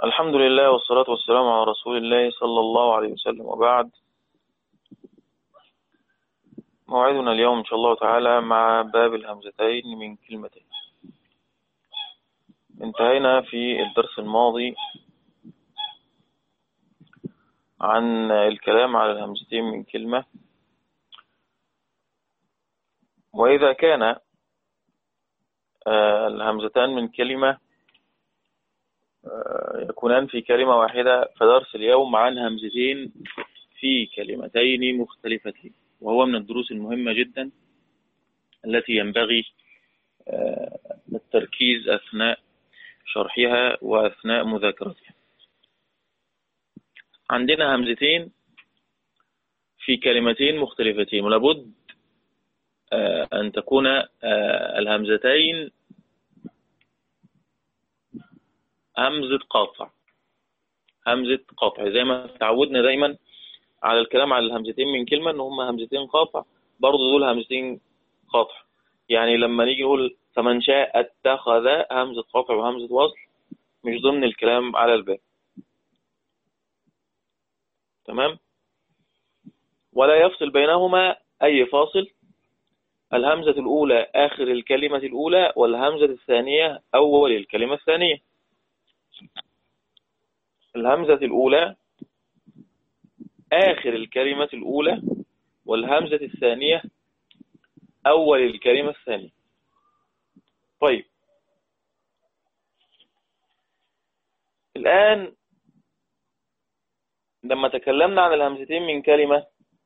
الحمد لله والصلاة والسلام على رسول الله صلى الله عليه وسلم وبعد موعدنا اليوم إن شاء الله تعالى مع باب الهمزتين من كلمتين انتهينا في الدرس الماضي عن الكلام على الهمزتين من كلمة وإذا كان الهمزتان من كلمة يكونان في كلمة واحدة فدرس اليوم عن همزتين في كلمتين مختلفتين وهو من الدروس المهمة جدا التي ينبغي التركيز أثناء شرحها وأثناء مذاكرتها عندنا همزتين في كلمتين مختلفتين ولابد أن تكون الهمزتين همزة قاطع همزة قاطع زي ما تعودنا دايما على الكلام على الهمزتين من كلمة ان هم همزتين قاطع برضه دول همزتين قاطع يعني لما نيجي نقول فمن شاء اتخذ همزة قاطع وهمزة وصل مش ضمن الكلام على الباب تمام ولا يفصل بينهما اي فاصل الهمزة الأولى آخر الكلمة الأولى والهمزة الثانية أول الكلمة الثانية الهمزة الأولى آخر الكلمة الأولى والهمزة الثانية أول الكلمة الثانية طيب الآن لما تكلمنا عن الهمزتين من كلمة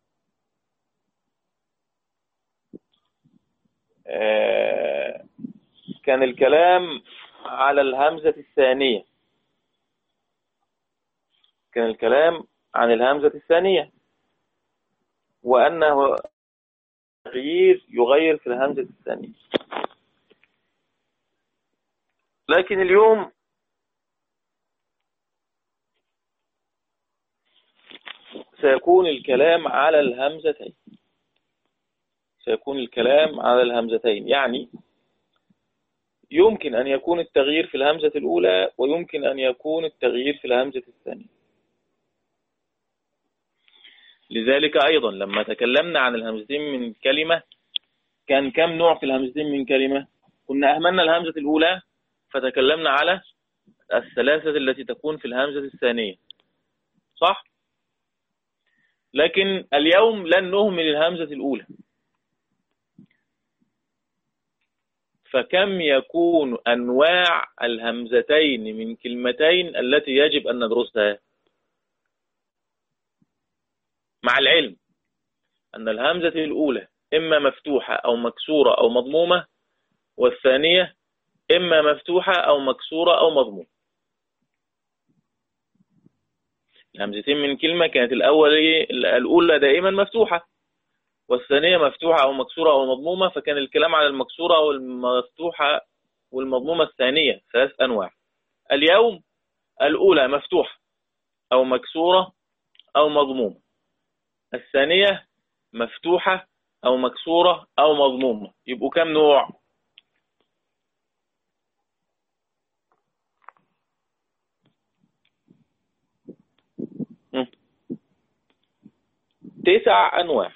كان الكلام على الهمزة الثانية كان الكلام عن الهمزة الثانية وأنه تغيير يغير في الهمزة الثانية لكن اليوم سيكون الكلام على الهمزتين سيكون الكلام على الهمزتين يعني يمكن أن يكون التغيير في الهمزة الأولى ويمكن أن يكون التغيير في الهمزة الثانية لذلك أيضا لما تكلمنا عن الهمزتين من كلمة كان كم نوع في الهمزتين من كلمة كنا أهملنا الهمزة الأولى فتكلمنا على الثلاثة التي تكون في الهمزة الثانية صح؟ لكن اليوم لن نهمل الهمزة الأولى فكم يكون أنواع الهمزتين من كلمتين التي يجب أن ندرسها مع العلم أن الهمزة الأولى إما مفتوحة أو مكسورة أو مضمومة والثانية إما مفتوحة أو مكسورة أو مضمومة الهمزتين من كلمة كانت الأولى الأولى دائما مفتوحة والثانية مفتوحة أو مكسورة أو مضمومة فكان الكلام على المكسورة أو المفتوحة والمضمومة الثانية ثلاث أنواع اليوم الأولى مفتوحة أو مكسورة أو مضمومة الثانية مفتوحة أو مكسورة أو مضمومة يبقوا كم نوع تسع أنواع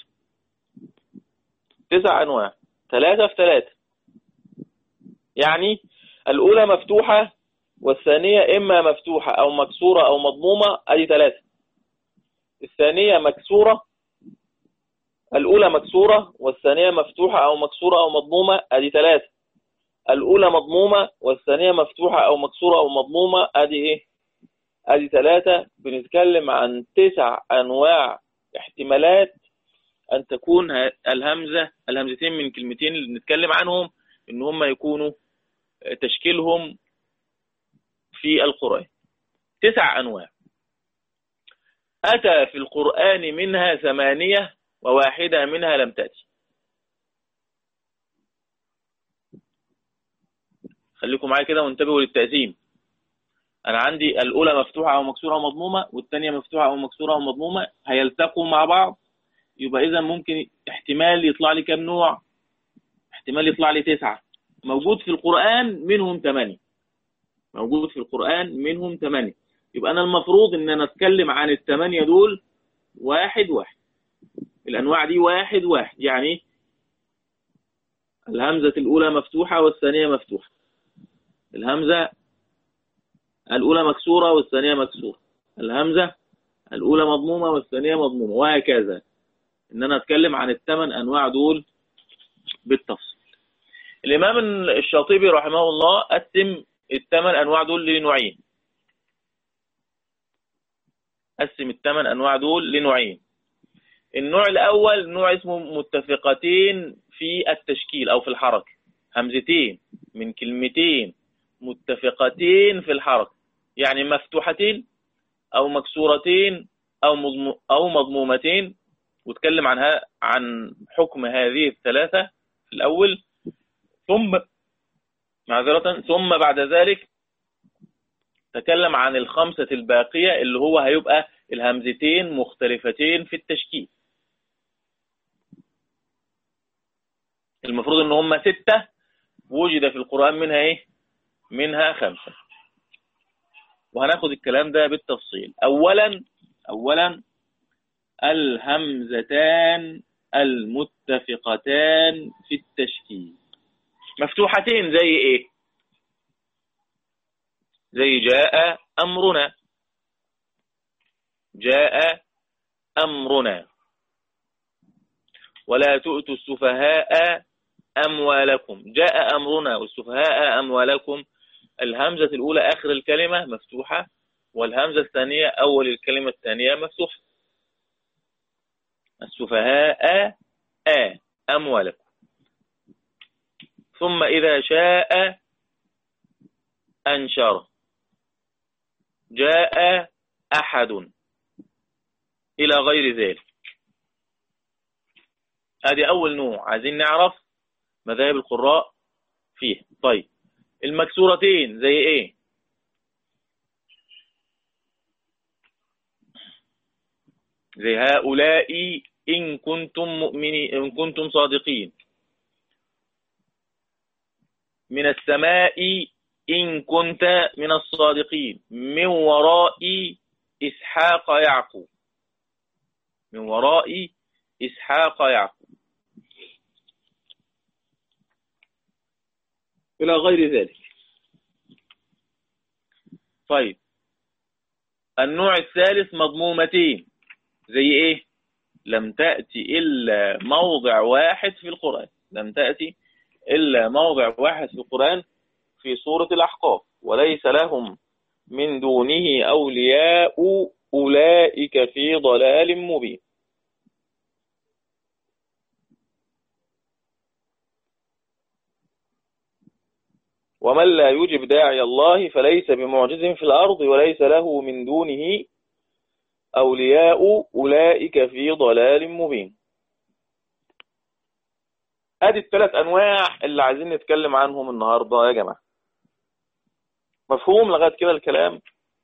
تسع أنواع ثلاثة في ثلاثة يعني الأولى مفتوحة والثانية إما مفتوحة أو مكسورة أو مضمومة أدي ثلاثة الثانية مكسورة الأولى مكسورة والثانية مفتوحة أو مكسورة أو مضمومة أدي ثلاثة الأولى مضمومة والثانية مفتوحة أو مكسورة أو مضمومة أدي إيه أدي ثلاثة بنتكلم عن تسع أنواع احتمالات أن تكون الهمزة الهمزتين من كلمتين اللي بنتكلم عنهم إن هم يكونوا تشكيلهم في القرآن تسع أنواع أتى في القرآن منها ثمانية وواحدة منها لم تأتي خليكم معايا كده وانتبهوا للتقسيم أنا عندي الأولى مفتوحة أو مكسورة أو مضمومة والثانية مفتوحة أو مكسورة أو مضمومة هيلتقوا مع بعض يبقى إذا ممكن احتمال يطلع لي كم نوع احتمال يطلع لي تسعة موجود في القرآن منهم ثمانية موجود في القرآن منهم ثمانية يبقى أنا المفروض إن أنا أتكلم عن الثمانية دول واحد واحد الأنواع دي واحد واحد يعني الهمزة الأولى مفتوحة والثانية مفتوحة الهمزة الأولى مكسورة والثانية مكسورة الهمزة الأولى مضمومة والثانية مضمومة وهكذا إن أنا أتكلم عن الثمان أنواع دول بالتفصيل الإمام الشاطبي رحمه الله قسم الثمان أنواع دول لنوعين قسم الثمان أنواع دول لنوعين النوع الأول نوع اسمه متفقتين في التشكيل أو في الحركة همزتين من كلمتين متفقتين في الحركة يعني مفتوحتين أو مكسورتين أو أو مضمومتين وتكلم عنها عن حكم هذه الثلاثة في الأول ثم معذرة ثم بعد ذلك تكلم عن الخمسة الباقية اللي هو هيبقى الهمزتين مختلفتين في التشكيل المفروض ان هم ستة وجد في القرآن منها ايه منها خمسة وهناخد الكلام ده بالتفصيل اولا اولا الهمزتان المتفقتان في التشكيل مفتوحتين زي ايه زي جاء امرنا جاء امرنا ولا تؤتوا السفهاء أموالكم جاء أمرنا والسفهاء أموالكم الهمزة الأولى آخر الكلمة مفتوحة والهمزة الثانية أول الكلمة الثانية مفتوحة السفهاء آ أموالكم ثم إذا شاء أنشر جاء أحد إلى غير ذلك هذه أول نوع عايزين نعرف مذاهب القراء فيه طيب المكسورتين زي ايه زي هؤلاء إن كنتم مؤمنين إن كنتم صادقين من السماء إن كنت من الصادقين من وراء إسحاق يعقوب من وراء إسحاق يعقوب إلى غير ذلك طيب النوع الثالث مضمومتين زي ايه لم تأتي إلا موضع واحد في القرآن لم تأتي إلا موضع واحد في القرآن في سورة الأحقاف وليس لهم من دونه أولياء أولئك في ضلال مبين ومن لا يجب داعي الله فليس بمعجز في الأرض وليس له من دونه أولياء أولئك في ضلال مبين ادي الثلاث انواع اللي عايزين نتكلم عنهم النهارده يا جماعه مفهوم لغايه كده الكلام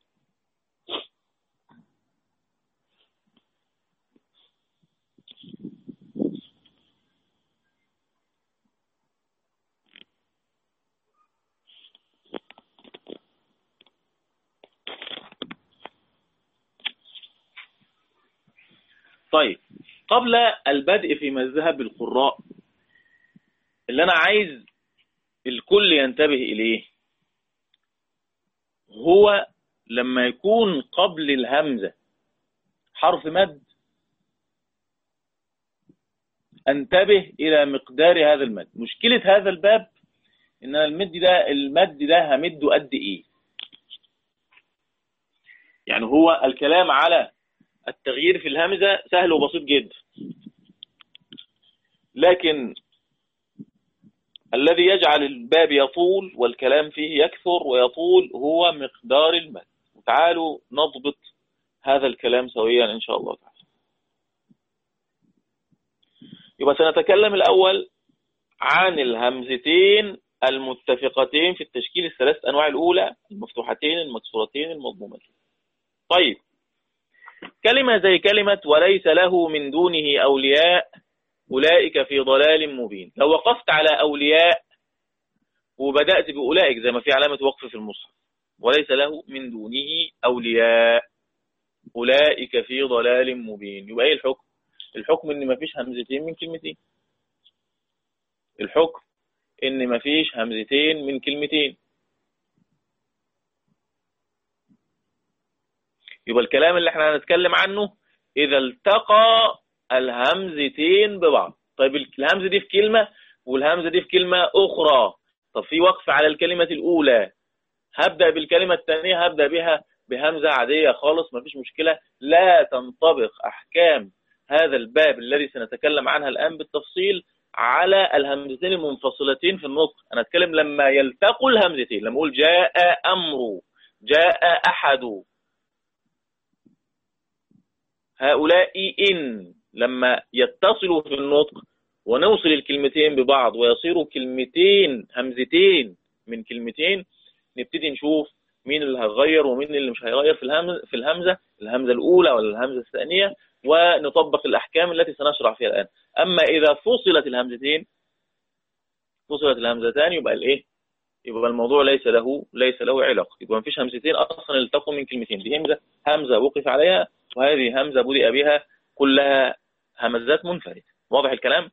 طيب قبل البدء في مذهب القراء اللي أنا عايز الكل ينتبه إليه هو لما يكون قبل الهمزة حرف مد انتبه إلى مقدار هذا المد مشكلة هذا الباب إن المد ده المد ده همده قد إيه يعني هو الكلام على التغيير في الهمزة سهل وبسيط جدا لكن الذي يجعل الباب يطول والكلام فيه يكثر ويطول هو مقدار المد تعالوا نضبط هذا الكلام سويا إن شاء الله تعالى يبقى سنتكلم الأول عن الهمزتين المتفقتين في التشكيل الثلاث أنواع الأولى المفتوحتين المكسورتين المضمومتين طيب كلمة زي كلمة وليس له من دونه أولياء أولئك في ضلال مبين لو وقفت على أولياء وبدأت بأولئك زي ما في علامة وقف في المصحف وليس له من دونه أولياء أولئك في ضلال مبين يبقى إيه الحكم الحكم إن مفيش همزتين من كلمتين الحكم إن مفيش همزتين من كلمتين يبقى الكلام اللي احنا هنتكلم عنه إذا التقى الهمزتين ببعض طيب الهمزة دي في كلمة والهمزة دي في كلمة أخرى طب في وقف على الكلمة الأولى هبدأ بالكلمة الثانية هبدأ بها بهمزة عادية خالص ما فيش مشكلة لا تنطبق أحكام هذا الباب الذي سنتكلم عنها الآن بالتفصيل على الهمزتين المنفصلتين في النطق أنا أتكلم لما يلتقوا الهمزتين لما أقول جاء أمر جاء أحد هؤلاء إن لما يتصلوا في النطق ونوصل الكلمتين ببعض ويصيروا كلمتين همزتين من كلمتين نبتدي نشوف مين اللي هيغير ومين اللي مش هيغير في الهمزة في الهمزة الهمزة الأولى ولا الهمزة الثانية ونطبق الأحكام التي سنشرع فيها الآن أما إذا فصلت الهمزتين فصلت الهمزتان يبقى الإيه يبقى الموضوع ليس له ليس له علاقة يبقى ما فيش همزتين أصلا التقوا من كلمتين دي همزة همزة وقف عليها وهذه همزة بدأ بها كلها همزات منفردة واضح الكلام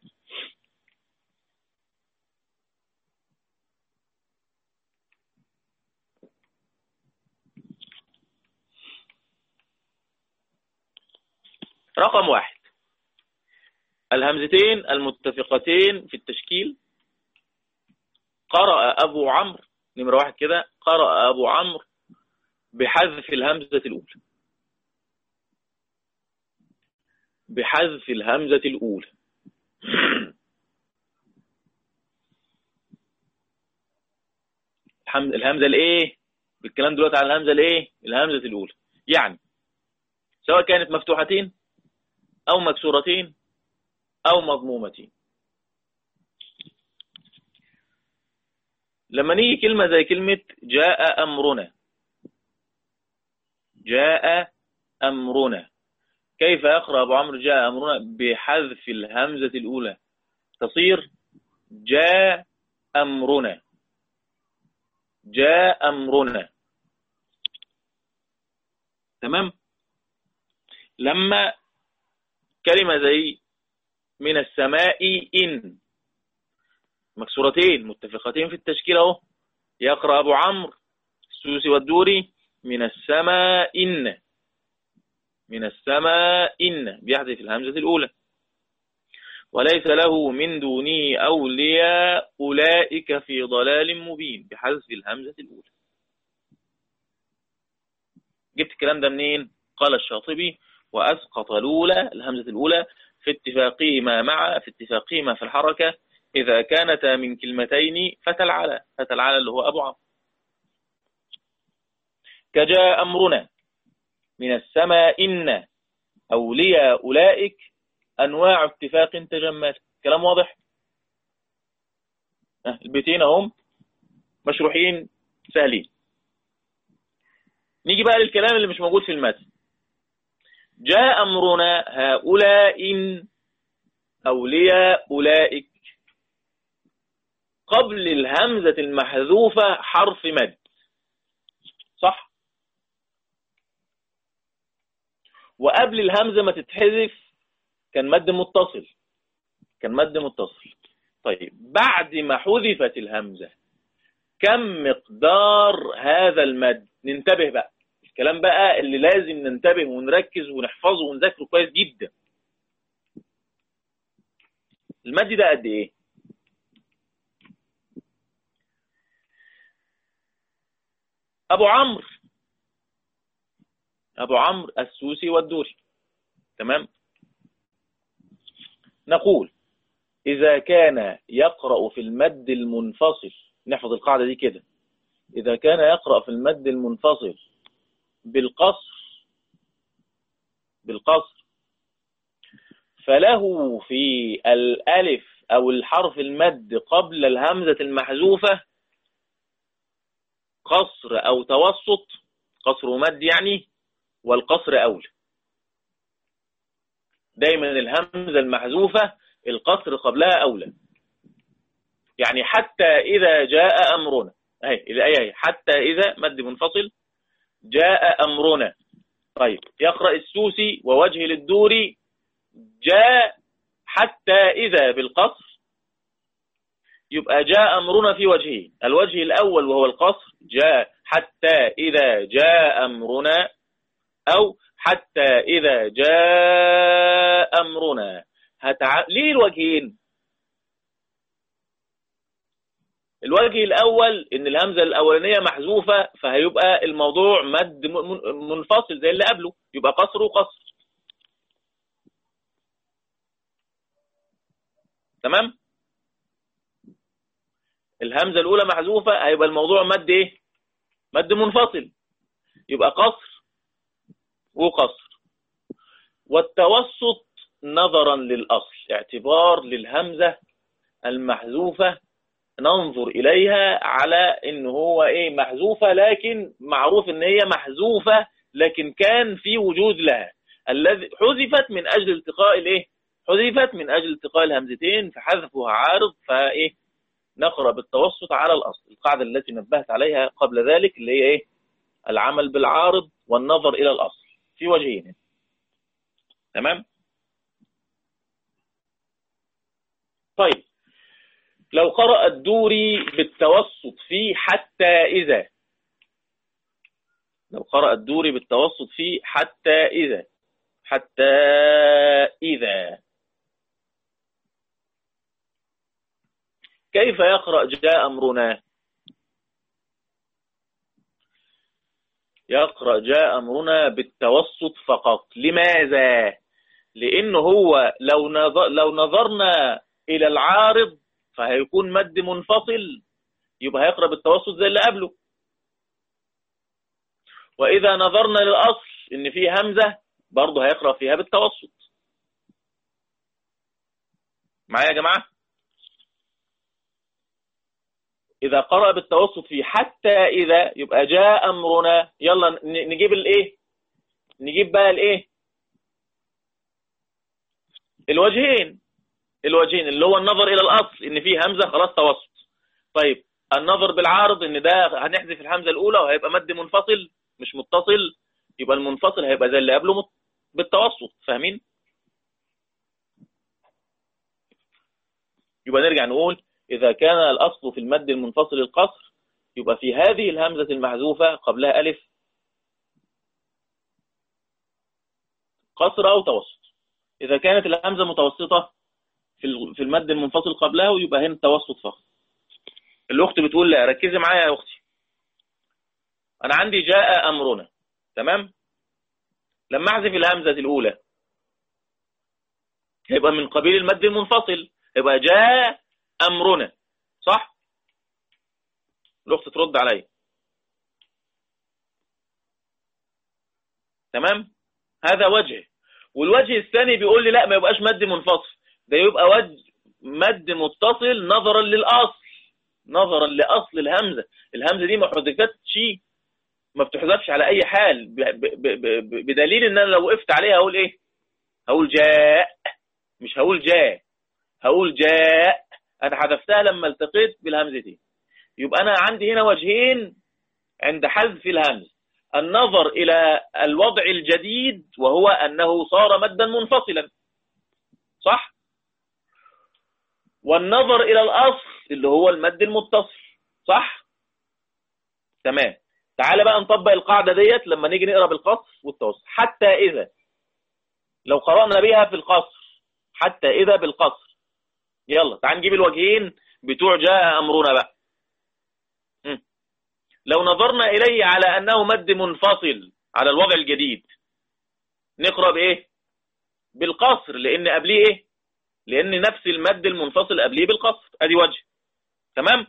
رقم واحد الهمزتين المتفقتين في التشكيل قرأ أبو عمرو نمرة واحد كده قرأ أبو عمرو بحذف الهمزة الأولى بحذف الهمزة الأولى الهمزة الإيه بالكلام دلوقتي على الهمزة الإيه الهمزة الأولى يعني سواء كانت مفتوحتين أو مكسورتين أو مضمومتين لما نيجي كلمة زي كلمة جاء أمرنا جاء أمرنا كيف يقرأ أبو عمرو جاء أمرنا بحذف الهمزة الأولى تصير جاء أمرنا جاء أمرنا تمام لما كلمة زي من السماء إن مكسورتين متفقتين في التشكيل اهو يقرأ أبو عمرو السوسي والدوري من السماء إن من السماء إن بيحذف الهمزة الأولى وليس له من دونه أولياء أولئك في ضلال مبين بحذف الهمزة الأولى جبت الكلام ده منين قال الشاطبي وأسقط الأولى الهمزة الأولى في اتفاقهما مع في اتفاقهما في الحركة إذا كانتا من كلمتين فتلعلا فتلعلا اللي هو أبو عمرو كجاء أمرنا من السماء إن أولياء أولئك أنواع اتفاق تجمل كلام واضح البيتين هم مشروحين سهلين نيجي بقى للكلام اللي مش موجود في المتن جاء أمرنا هؤلاء أولياء أولئك قبل الهمزة المحذوفة حرف مد صح وقبل الهمزة ما تتحذف كان مد متصل كان مد متصل طيب بعد ما حذفت الهمزة كم مقدار هذا المد ننتبه بقى الكلام بقى اللي لازم ننتبه ونركز ونحفظه ونذاكره كويس جدا المد ده قد ايه ابو عمرو ابو عمرو السوسي والدوري تمام نقول إذا كان يقرأ في المد المنفصل نحفظ القاعدة دي كده إذا كان يقرأ في المد المنفصل بالقصر بالقصر فله في الألف أو الحرف المد قبل الهمزة المحذوفة قصر أو توسط قصر ومد يعني والقصر أولى دايما الهمزة المحذوفة القصر قبلها أولى يعني حتى إذا جاء أمرنا اهي الآية اهي حتى إذا مد منفصل جاء أمرنا طيب يقرأ السوسي ووجه للدوري جاء حتى إذا بالقصر يبقى جاء أمرنا في وجهه الوجه الأول وهو القصر جاء حتى إذا جاء أمرنا أو حتى إذا جاء أمرنا هتع... ليه الوجهين الوجه الأول إن الهمزة الأولانية محذوفة فهيبقى الموضوع مد منفصل زي اللي قبله يبقى قصر وقصر تمام الهمزة الأولى محذوفة هيبقى الموضوع مد إيه مد منفصل يبقى قصر وقصر والتوسط نظرا للأصل اعتبار للهمزة المحذوفة ننظر إليها على إن هو إيه محذوفة لكن معروف إن هي محذوفة لكن كان في وجود لها الذي حذفت من أجل التقاء الإيه حذفت من أجل التقاء الهمزتين فحذفها عارض فإيه نقرأ بالتوسط على الأصل القاعدة التي نبهت عليها قبل ذلك اللي هي إيه العمل بالعارض والنظر إلى الأصل في وجهين تمام طيب لو قرأ الدوري بالتوسط في حتى إذا لو قرأ الدوري بالتوسط في حتى إذا حتى إذا كيف يقرأ جاء أمرنا يقرأ جاء أمرنا بالتوسط فقط لماذا لأنه هو لو نظر لو نظرنا إلى العارض فهيكون مد منفصل يبقى هيقرأ بالتوسط زي اللي قبله وإذا نظرنا للأصل إن فيه همزة برضه هيقرأ فيها بالتوسط معايا يا جماعة إذا قرأ بالتوسط في حتى إذا يبقى جاء أمرنا يلا نجيب الإيه نجيب بقى الإيه الوجهين الوجهين اللي هو النظر إلى الأصل إن فيه همزة خلاص توسط طيب النظر بالعارض إن ده هنحذف الهمزة الأولى وهيبقى مد منفصل مش متصل يبقى المنفصل هيبقى زي اللي قبله بالتوسط فاهمين يبقى نرجع نقول إذا كان الأصل في المد المنفصل القصر يبقى في هذه الهمزة المحذوفة قبلها ألف قصر أو توسط إذا كانت الهمزة متوسطة في المد المنفصل قبلها ويبقى هنا التوسط فقط الأخت بتقول لا ركزي معايا يا أختي أنا عندي جاء أمرنا تمام لما أحذف الهمزة الأولى هيبقى من قبيل المد المنفصل يبقى جاء أمرنا صح الأخت ترد عليا تمام هذا وجه والوجه الثاني بيقول لي لا ما يبقاش مد منفصل ده يبقى وجه مد متصل نظرا للأصل نظرا لأصل الهمزة الهمزة دي ما حذفتش ما بتحذفش على أي حال بدليل إن أنا لو وقفت عليها هقول إيه هقول جاء مش هقول جاء هقول جاء أنا حذفتها لما التقيت بالهمزتين يبقى أنا عندي هنا وجهين عند حذف الهمز النظر إلى الوضع الجديد وهو أنه صار مدا منفصلا صح والنظر إلى الأصل اللي هو المد المتصل صح تمام تعال بقى نطبق القاعدة ديت لما نيجي نقرأ بالقصر والتوسط حتى إذا لو قرأنا بها في القصر حتى إذا بالقصر يلا تعال نجيب الوجهين بتوع جاء أمرنا بقى لو نظرنا إليه على أنه مد منفصل على الوضع الجديد نقرأ بإيه بالقصر لأن قبليه إيه لأن نفس المد المنفصل قبليه بالقصر أدي وجه تمام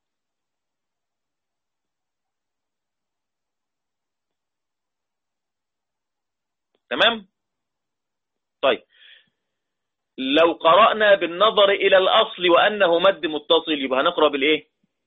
تمام طيب لو قرأنا بالنظر إلى الأصل وأنه مد متصل يبقى هنقرأ بالإيه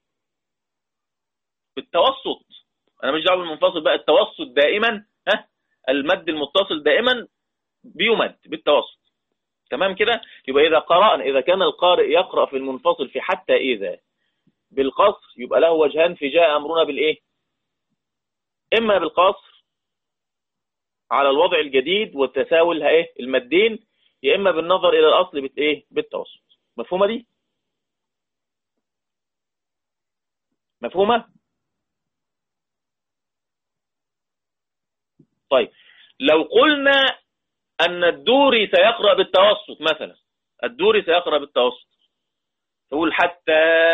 بالتوسط أنا مش دعوه بالمنفصل بقى التوسط دائما ها المد المتصل دائما بيمد بالتوسط تمام كده يبقى إذا قرأنا إذا كان القارئ يقرأ في المنفصل في حتى إذا بالقصر يبقى له وجهان في جاء أمرنا بالإيه إما بالقصر على الوضع الجديد والتساوي إيه المدين يا إما بالنظر إلى الأصل بالإيه بالتوسط مفهومة دي مفهومة طيب لو قلنا أن الدوري سيقرأ بالتوسط مثلا الدوري سيقرأ بالتوسط تقول حتى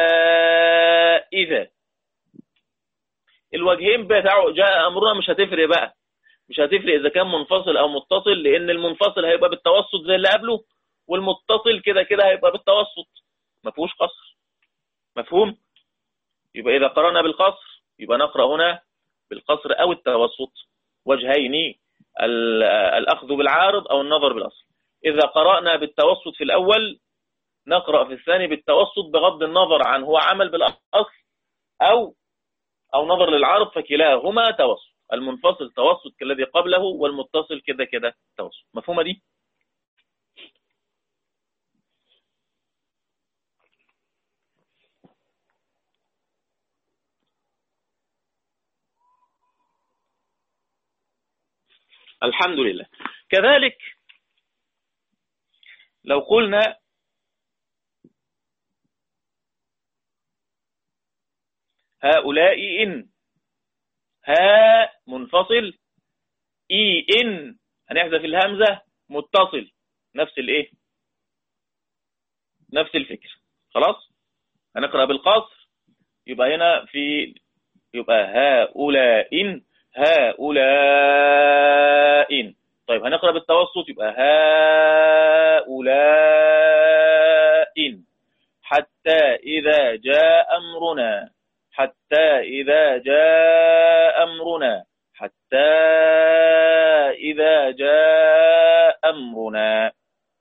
إذا الوجهين بتاعه جاء أمرنا مش هتفرق بقى مش هتفرق إذا كان منفصل أو متصل لأن المنفصل هيبقى بالتوسط زي اللي قبله والمتصل كده كده هيبقى بالتوسط ما فيهوش قصر مفهوم يبقى إذا قرأنا بالقصر يبقى نقرأ هنا بالقصر أو التوسط وجهين الأخذ بالعارض أو النظر بالأصل إذا قرأنا بالتوسط في الأول نقرأ في الثاني بالتوسط بغض النظر عن هو عمل بالأصل أو أو نظر للعارض فكلاهما توسط المنفصل توسط كالذي قبله والمتصل كده كده توسط مفهومة دي؟ الحمد لله كذلك لو قلنا هؤلاء إن ها منفصل إي إن هنحذف الهمزة متصل نفس الإيه نفس الفكر خلاص هنقرأ بالقصر يبقى هنا في يبقى هؤلاء إن هؤلاء طيب هنقرأ بالتوسط يبقى هؤلاء حتى إذا جاء أمرنا حتى إذا جاء أمرنا حتى إذا جاء أمرنا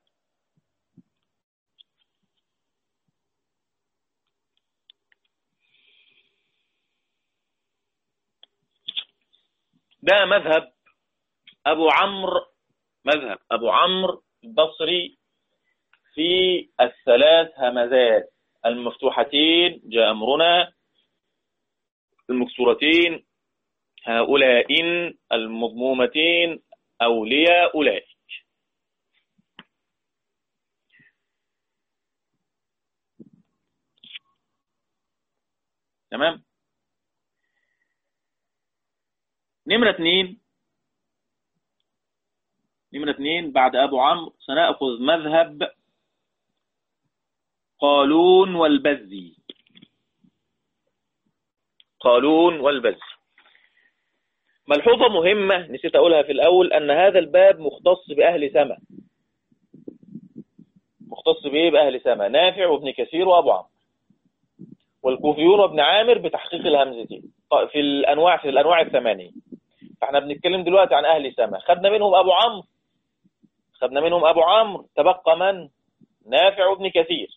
ده مذهب أبو عمرو مذهب أبو عمرو البصري في الثلاث همزات المفتوحتين جاء أمرنا المكسورتين هؤلاء المضمومتين أولياء أولئك تمام نمرة اثنين نمرة اثنين بعد أبو عمرو سنأخذ مذهب قالون والبزي قالون والبزي ملحوظة مهمة نسيت أقولها في الأول أن هذا الباب مختص بأهل سما مختص بإيه بأهل سما نافع وابن كثير وأبو عمرو والكوفيون وابن عامر بتحقيق الهمزتين في الأنواع في الأنواع الثمانية فاحنا بنتكلم دلوقتي عن أهل سما خدنا منهم أبو عمرو خدنا منهم أبو عمرو تبقى من نافع وابن كثير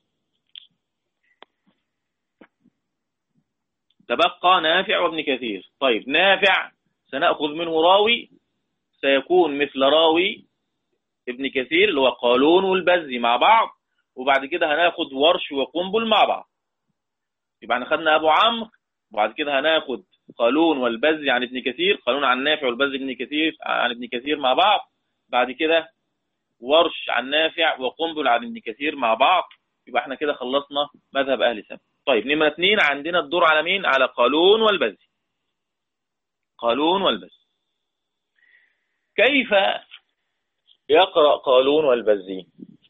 تبقى نافع وابن كثير طيب نافع سنأخذ منه راوي سيكون مثل راوي ابن كثير اللي هو قالون والبزي مع بعض وبعد كده هناخد ورش وقنبل مع بعض يبقى احنا خدنا ابو عمرو وبعد كده هناخد قالون والبزي عن ابن كثير قالون عن نافع والبزي ابن كثير عن ابن كثير مع بعض بعد كده ورش عن نافع وقنبل عن ابن كثير مع بعض يبقى احنا كده خلصنا مذهب اهل سم طيب نمرة اثنين عندنا الدور على مين على قالون والبزي قالون والبزي كيف يقرأ قالون والبزي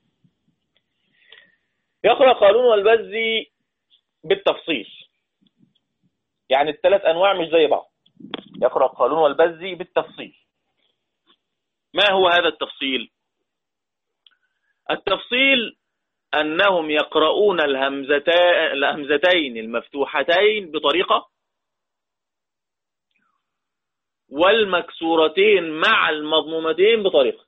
يقرأ قالون والبزي بالتفصيل يعني الثلاث أنواع مش زي بعض يقرأ قالون والبزي بالتفصيل ما هو هذا التفصيل التفصيل أنهم يقرؤون الهمزتين المفتوحتين بطريقة والمكسورتين مع المضمومتين بطريقة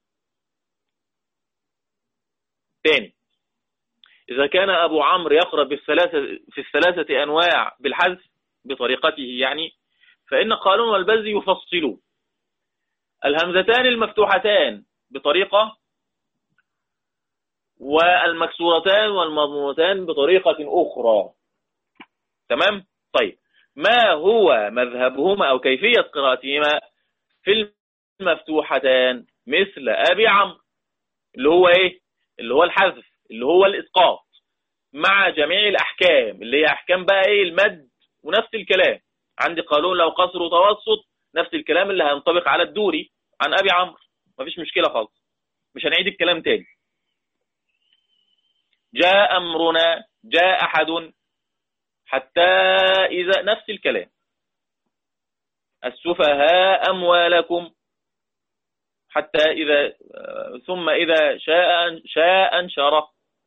ثاني إذا كان أبو عمرو يقرأ بالثلاثة في الثلاثة أنواع بالحذف بطريقته يعني فإن قالون والبزي يفصلون الهمزتان المفتوحتان بطريقة والمكسورتان والمضمومتان بطريقة أخرى تمام طيب ما هو مذهبهما أو كيفية قراءتهما في المفتوحتان مثل أبي عمرو اللي هو إيه اللي هو الحذف اللي هو الإسقاط مع جميع الأحكام اللي هي أحكام بقى إيه المد ونفس الكلام عندي قانون لو قصر وتوسط نفس الكلام اللي هينطبق على الدوري عن أبي عمرو مفيش مشكلة خالص مش هنعيد الكلام تاني جاء أمرنا جاء أحد حتى إذا نفس الكلام السفهاء أموالكم حتى إذا ثم إذا شاء شاء انشره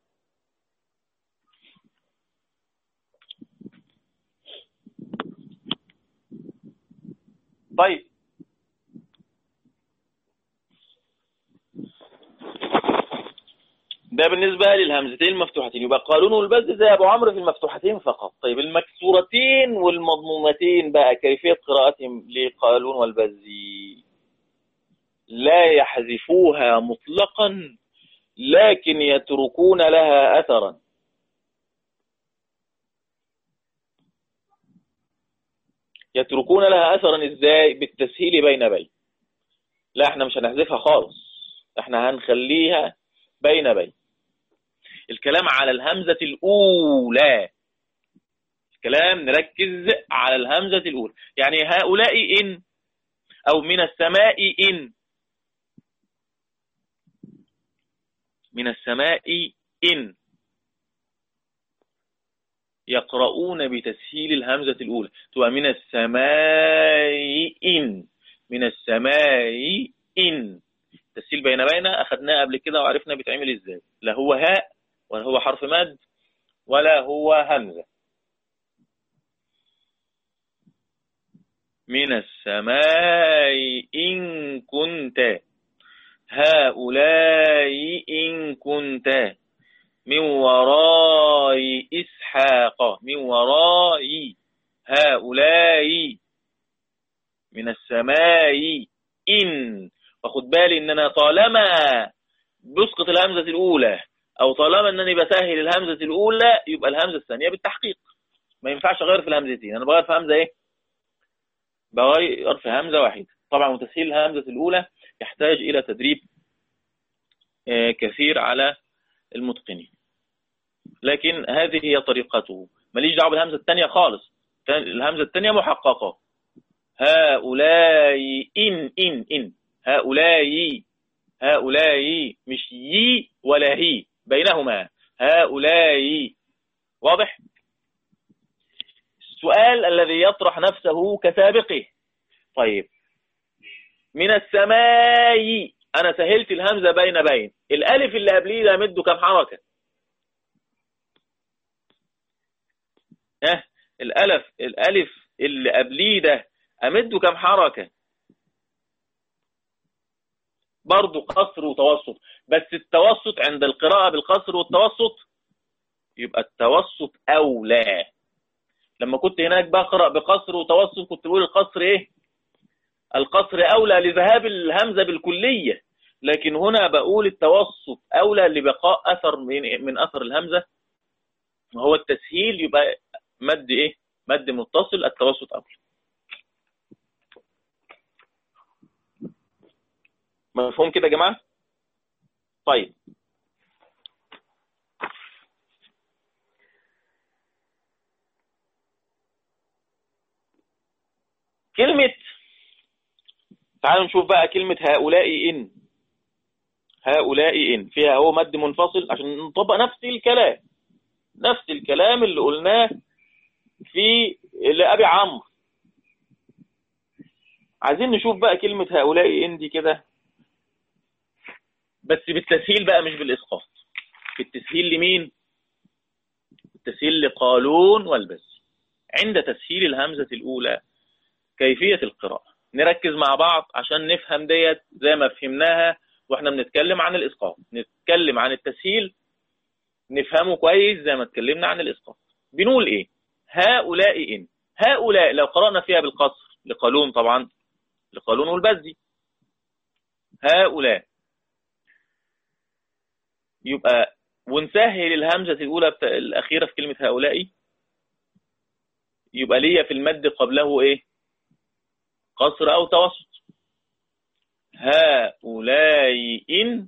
طيب ده بالنسبة للهمزتين المفتوحتين يبقى قالون والبز زي أبو عمرو في المفتوحتين فقط طيب المكسورتين والمضمومتين بقى كيفية قراءتهم لقالون والبز لا يحذفوها مطلقا لكن يتركون لها أثرا يتركون لها أثرا إزاي بالتسهيل بين بين لا احنا مش هنحذفها خالص احنا هنخليها بين بين الكلام على الهمزة الأولى الكلام نركز على الهمزة الأولى يعني هؤلاء إن أو من السماء إن من السماء إن يقرؤون بتسهيل الهمزة الأولى تبقى من السماء إن من السماء إن تسهيل بين بين أخذناه قبل كده وعرفنا بيتعمل إزاي لا هو هاء ولا هو حرف مد ولا هو همزة من السماء إن كنت هؤلاء إن كنت من وراء إسحاق من وراء هؤلاء من السماء إن وخد بالي إن أنا طالما بسقط الهمزة الأولى أو طالما أنني بسهل الهمزة الأولى يبقى الهمزة الثانية بالتحقيق ما ينفعش أغير في الهمزتين أنا بغير في همزة إيه بغير في همزة واحدة طبعا وتسهيل الهمزة الأولى يحتاج إلى تدريب كثير على المتقنين لكن هذه هي طريقته ماليش دعوه بالهمزه الثانيه خالص الهمزه الثانيه محققه هؤلاء ان ان ان هؤلاء هؤلاء مش يي ولا هي بينهما هؤلاء واضح السؤال الذي يطرح نفسه كسابقه طيب من السماء انا سهلت الهمزه بين بين الالف اللي قبليه ده مده كام حركه ها الالف الالف اللي قبليه ده امده كام حركه برضه قصر وتوسط بس التوسط عند القراءه بالقصر والتوسط يبقى التوسط اولى لما كنت هناك بقرا بقصر وتوسط كنت بقول القصر ايه القصر اولى لذهاب الهمزه بالكليه لكن هنا بقول التوسط اولى لبقاء اثر من من اثر الهمزه وهو التسهيل يبقى مد ايه مد متصل التوسط اولى مفهوم كده يا جماعه طيب كلمة تعالوا نشوف بقى كلمة هؤلاء إن هؤلاء إن فيها هو مد منفصل عشان نطبق نفس الكلام نفس الكلام اللي قلناه في لأبي عمرو عايزين نشوف بقى كلمة هؤلاء إن دي كده بس بالتسهيل بقى مش بالإسقاط بالتسهيل لمين التسهيل لقالون والبز عند تسهيل الهمزة الأولى كيفية القراءة نركز مع بعض عشان نفهم ديت زي ما فهمناها واحنا بنتكلم عن الإسقاط نتكلم عن التسهيل نفهمه كويس زي ما اتكلمنا عن الإسقاط بنقول إيه هؤلاء إن هؤلاء لو قرأنا فيها بالقصر لقالون طبعا لقالون والبزي هؤلاء يبقى ونسهل الهمزة الأولى الأخيرة في كلمة هؤلاء يبقى ليا في المد قبله ايه قصر او توسط هؤلاء إن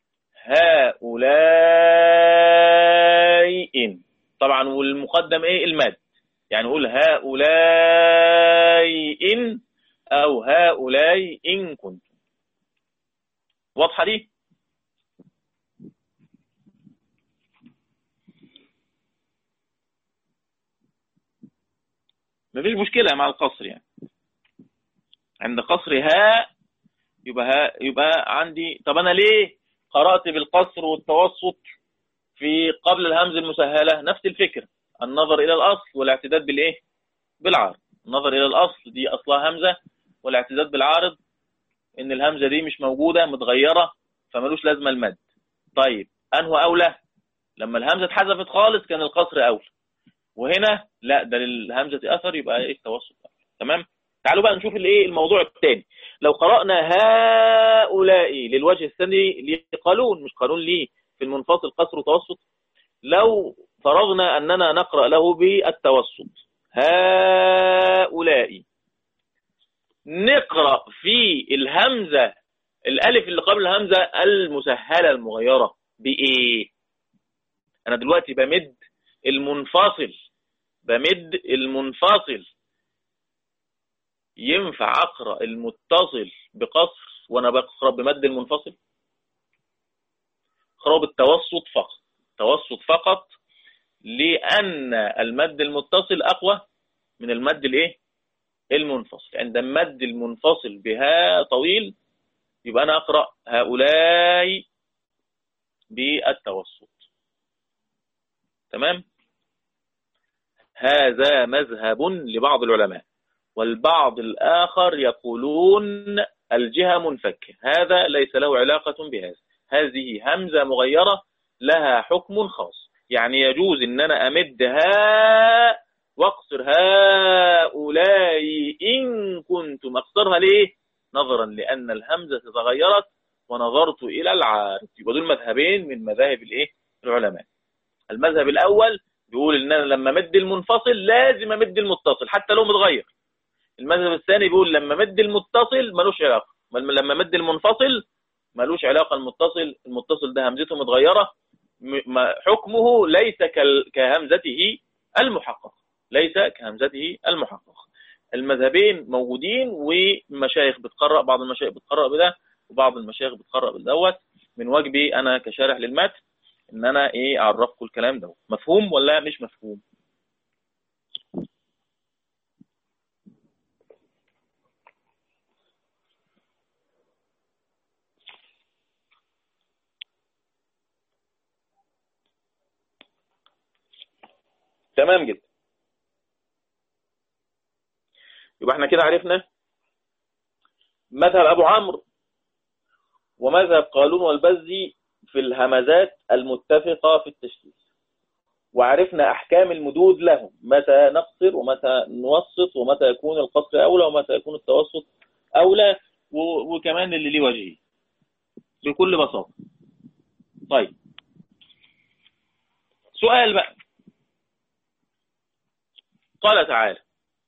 هؤلاء إن طبعا والمقدم ايه المد يعني نقول هؤلاء إن أو هؤلاء إن كنتم واضحة دي مفيش مشكلة مع القصر يعني عند قصر ها يبقى ها يبقى عندي طب أنا ليه قرأت بالقصر والتوسط في قبل الهمز المسهلة نفس الفكرة النظر إلى الأصل والاعتداد بالإيه بالعارض النظر إلى الأصل دي أصلها همزة والاعتداد بالعارض إن الهمزة دي مش موجودة متغيرة فملوش لازمة المد طيب أنه أولى لما الهمزة اتحذفت خالص كان القصر أولى وهنا لا ده للهمزة أثر يبقى إيه التوسط تمام تعالوا بقى نشوف الايه الموضوع الثاني لو قرأنا هؤلاء للوجه الثاني لقانون مش قانون ليه في المنفصل قصر وتوسط لو فرضنا أننا نقرأ له بالتوسط هؤلاء نقرأ في الهمزة الألف اللي قبل الهمزة المسهلة المغيرة بإيه أنا دلوقتي بمد المنفصل بمد المنفصل ينفع أقرأ المتصل بقصر وأنا بقرأ بمد المنفصل اقرأ بالتوسط فقط توسط فقط لأن المد المتصل أقوى من المد الايه المنفصل عند المد المنفصل بها طويل يبقى أنا أقرأ هؤلاء بالتوسط تمام هذا مذهب لبعض العلماء والبعض الآخر يقولون الجهة منفكة هذا ليس له علاقة بهذا هذه همزة مغيرة لها حكم خاص يعني يجوز ان انا امدها واقصر هؤلاء ان كنتم اقصرها ليه نظرا لان الهمزة تغيرت ونظرت الى العارض يبقى دول مذهبين من مذاهب الايه العلماء المذهب الاول بيقول ان انا لما مد المنفصل لازم امد المتصل حتى لو متغير المذهب الثاني بيقول لما مد المتصل ملوش علاقه لما مد المنفصل ملوش علاقه المتصل المتصل ده همزته متغيره حكمه ليس كهمزته المحقق ليس كهمزته المحقق المذهبين موجودين ومشايخ بتقرأ بعض المشايخ بتقرأ بده وبعض المشايخ بتقرأ بالدوت من واجبي انا كشارح للمتن ان انا ايه اعرفكم الكلام ده مفهوم ولا مش مفهوم تمام جدا يبقى احنا كده عرفنا مذهب ابو عمرو ومذهب قالون والبزي في الهمزات المتفقة في التشكيل وعرفنا أحكام المدود لهم متى نقصر ومتى نوسط ومتى يكون القصر أولى ومتى يكون التوسط أولى وكمان اللي ليه وجهه بكل بساطة طيب سؤال بقى قال تعالى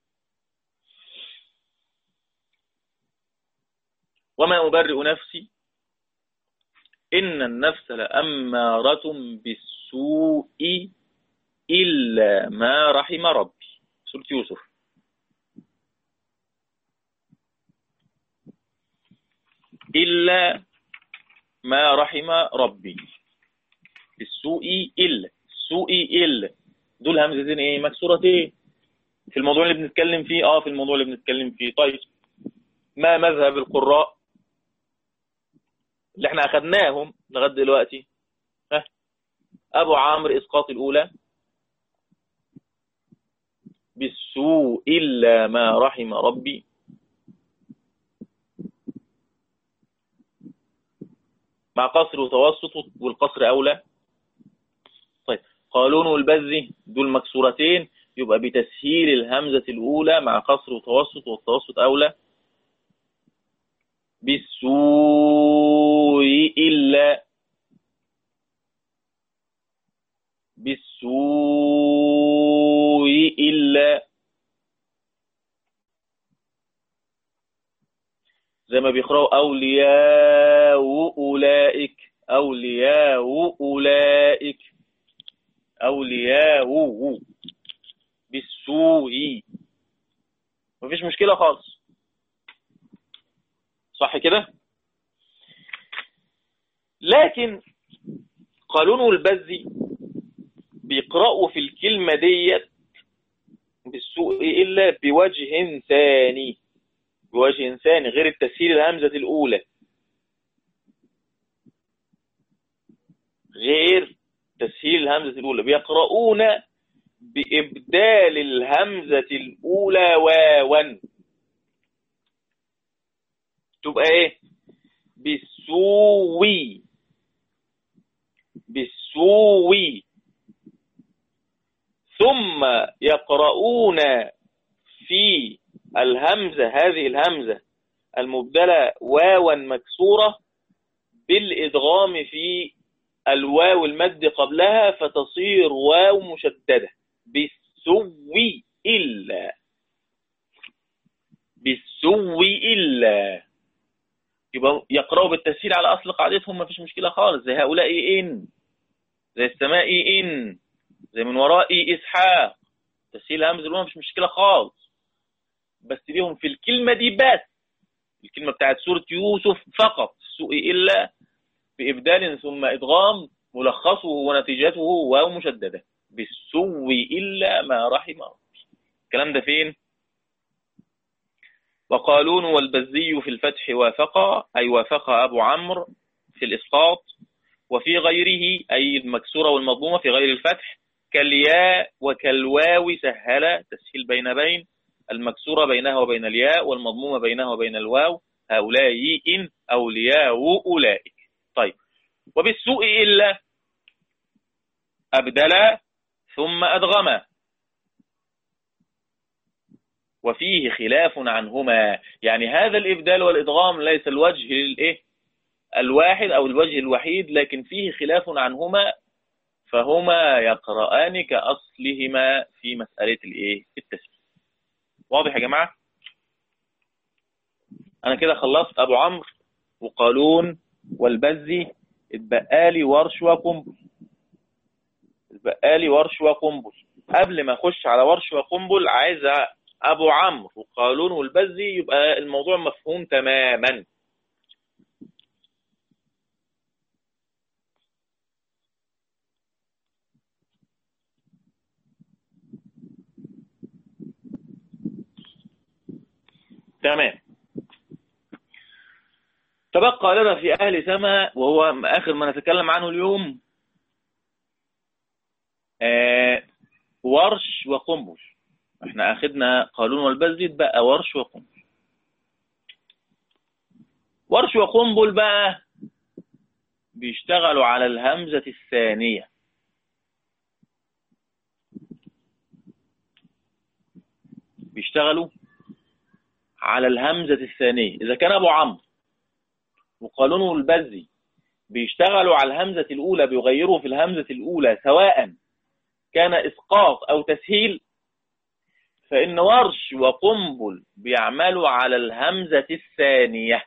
وما أبرئ نفسي إن النفس لأمارة بالسوء إلا ما رحم ربي سورة يوسف إلا ما رحم ربي بالسوء إلا السوء إلا دول همزتين إيه مكسورتين في الموضوع اللي بنتكلم فيه اه في الموضوع اللي بنتكلم فيه طيب ما مذهب القراء اللي احنا اخدناهم لغايه دلوقتي ها ابو عامر اسقاط الاولى بالسوء الا ما رحم ربي مع قصر وتوسط والقصر اولى طيب قالون والبزي دول مكسورتين يبقى بتسهيل الهمزة الأولى مع قصر وتوسط والتوسط أولى بالسوء إلا بالسوء إلا زي ما بيقرأوا أولياء أولئك أولياء أولئك أولياء بالسوء مفيش مشكلة خالص صح كده لكن قانون والبزي بيقرأوا في الكلمة ديت بالسوء إلا بوجه ثاني بوجه ثاني غير التسهيل الهمزة الأولى غير تسهيل الهمزة الأولى بيقرؤون بإبدال الهمزة الأولى واوا تبقى إيه بالسوي بالسوي ثم يقرؤون في الهمزة هذه الهمزة المبدلة واوا مكسورة بالإدغام في الواو المد قبلها فتصير واو مشددة بالسوي إلا بالسوي إلا يبقى يقرأوا بالتسهيل على أصل قاعدتهم ما فيش مشكلة خالص زي هؤلاء إن زي السماء إن زي من وراء إسحاق تسهيل همز الأولى مش مشكلة خالص بس ليهم في الكلمة دي بس الكلمة بتاعت سورة يوسف فقط سوء إلا بإبدال ثم إدغام ملخصه ونتيجته واو مشددة بالسو إلا ما رحم ربي الكلام ده فين وقالون والبزي في الفتح وافق أي وافق أبو عمرو في الإسقاط وفي غيره أي المكسورة والمضمومة في غير الفتح كالياء وكالواو سهل تسهيل بين بين المكسورة بينها وبين الياء والمضمومة بينها وبين الواو هؤلاء إن أولياء أولئك طيب وبالسوء إلا أبدل ثم أدغم وفيه خلاف عنهما يعني هذا الإبدال والإدغام ليس الوجه الإيه الواحد أو الوجه الوحيد لكن فيه خلاف عنهما فهما يقرآن كأصلهما في مسألة الإيه التسبيح واضح يا جماعة أنا كده خلصت أبو عمرو وقالون والبزي اتبقى لي ورش وقنبل اتبقى لي ورش وقنبل قبل ما اخش على ورش وقنبل عايز ابو عمرو وقالون والبزي يبقى الموضوع مفهوم تماما تمام تبقى لنا في أهل سما وهو آخر ما نتكلم عنه اليوم آه ورش وقنبل احنا أخذنا قالون والبزد بقى ورش وقنبل ورش وقنبل بقى بيشتغلوا على الهمزة الثانية بيشتغلوا على الهمزة الثانية إذا كان أبو عمرو وقانونه البزي بيشتغلوا على الهمزة الأولى بيغيروا في الهمزة الأولى سواء كان إسقاط أو تسهيل فإن ورش وقنبل بيعملوا على الهمزة الثانية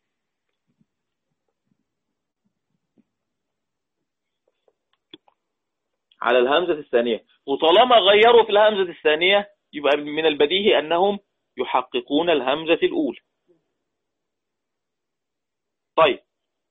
على الهمزة الثانية وطالما غيروا في الهمزة الثانية يبقى من البديهي أنهم يحققون الهمزة الأولى طيب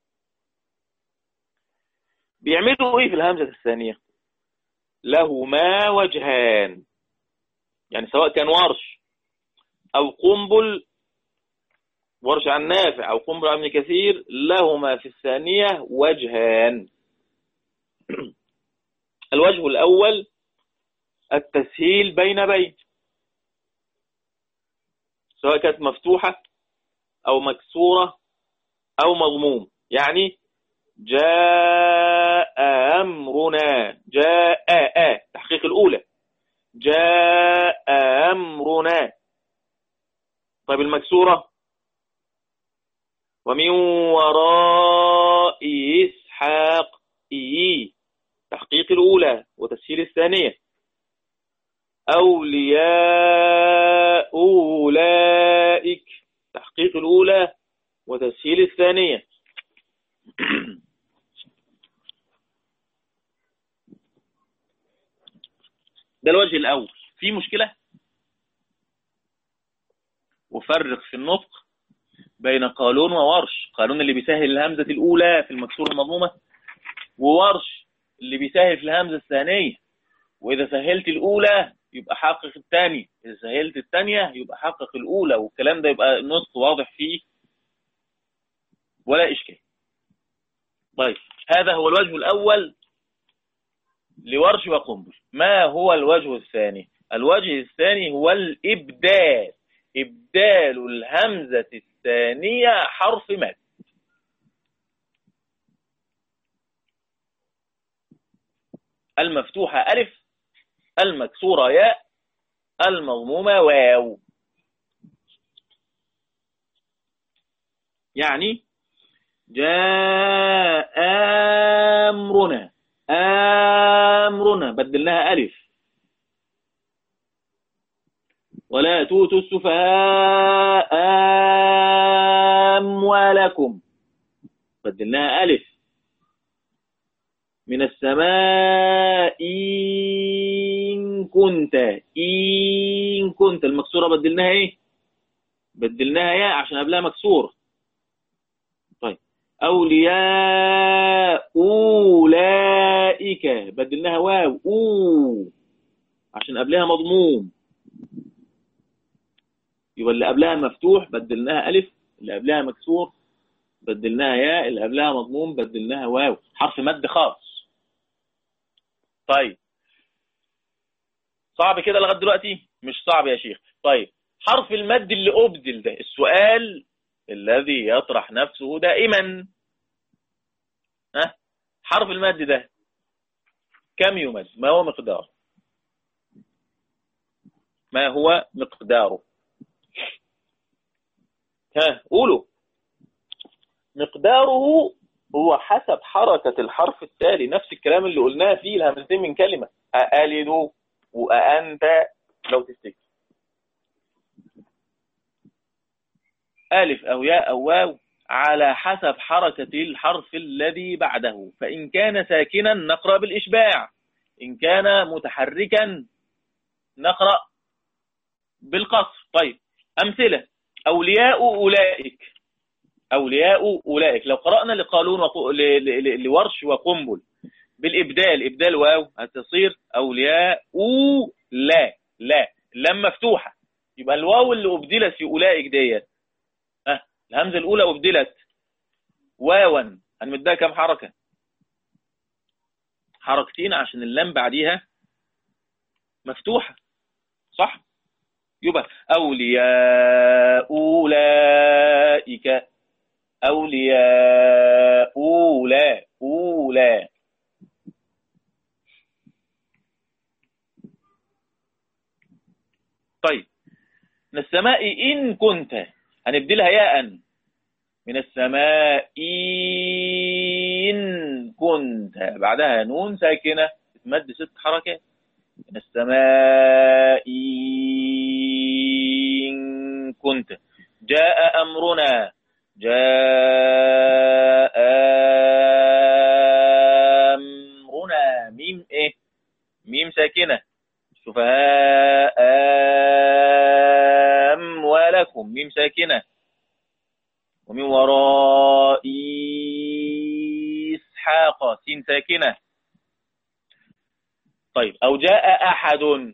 بيعملوا ايه في الهمزة الثانية لهما وجهان يعني سواء كان ورش او قنبل ورش عن نافع او قنبل عن كثير لهما في الثانية وجهان الوجه الاول التسهيل بين بين سواء كانت مفتوحة او مكسورة أو مضموم يعني جاء أمرنا جاء آ تحقيق الأولى جاء أمرنا طيب المكسورة ومن وراء إسحاق إي تحقيق الأولى وتسهيل الثانية أولياء أولئك تحقيق الأولى وتسهيل الثانية ده الوجه الأول في مشكلة وفرق في النطق بين قالون وورش قالون اللي بيسهل الهمزة الأولى في المكسور المضمومة وورش اللي بيسهل في الهمزة الثانية وإذا سهلت الأولى يبقى حقق الثانية إذا سهلت الثانية يبقى حقق الأولى والكلام ده يبقى النطق واضح فيه ولا إشكال طيب هذا هو الوجه الأول لورش وقنبل ما هو الوجه الثاني الوجه الثاني هو الإبدال إبدال الهمزة الثانية حرف مد المفتوحة ألف المكسورة ياء المضمومة واو يعني جاء أمرنا أمرنا بدلناها ألف ولا توتوا السفهاء أموالكم بدلناها ألف من السماء إن كنت إن كنت المكسورة بدلناها إيه بدلناها ياء عشان قبلها مكسور طيب أولياء أولئك بدلناها واو أو عشان قبلها مضموم يبقى اللي قبلها مفتوح بدلناها ألف اللي قبلها مكسور بدلناها ياء اللي قبلها مضموم بدلناها واو حرف مد خاص طيب صعب كده لغايه دلوقتي مش صعب يا شيخ طيب حرف المد اللي أبدل ده السؤال الذي يطرح نفسه دائما ها حرف المد ده كم يمد ما هو مقداره ما هو مقداره ها قولوا مقداره هو حسب حركة الحرف التالي نفس الكلام اللي قلناه فيه الهمزتين من كلمة أألد وأنت لو تفتكر ألف أو ياء أو واو على حسب حركة الحرف الذي بعده فإن كان ساكنا نقرأ بالإشباع إن كان متحركا نقرأ بالقصر طيب أمثلة أولياء أولئك أولياء أولئك لو قرأنا لقالون وق... ل... ل... لورش وقنبل بالإبدال إبدال واو هتصير أولياء أو لا لا لم مفتوحة يبقى الواو اللي أبدلت في أولئك ديت أه الهمزة الأولى أبدلت واوا هنمدها كم حركة حركتين عشان اللام بعديها مفتوحة صح يبقى أولياء أولئك أولياء أولى أولى طيب من السماء إن كنت هنبدلها ياء من السماء إن كنت بعدها نون ساكنة تمد ست حركات من السماء إن كنت جاء أمرنا جاء أمرنا ميم إيه ميم ساكنة سفهاء أموالكم ميم ساكنة ومن وراء إسحاق سين ساكنة طيب أو جاء أحد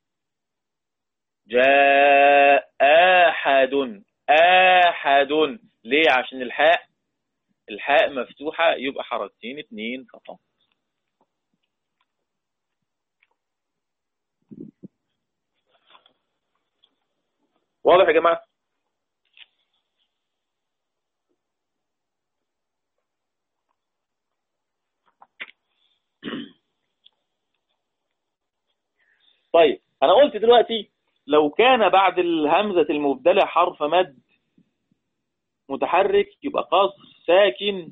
جاء أحد أحد ليه عشان الحاء الحاء مفتوحة يبقى حركتين اتنين فقط واضح يا جماعة طيب انا قلت دلوقتي لو كان بعد الهمزة المبدلة حرف مد متحرك يبقى قصر ساكن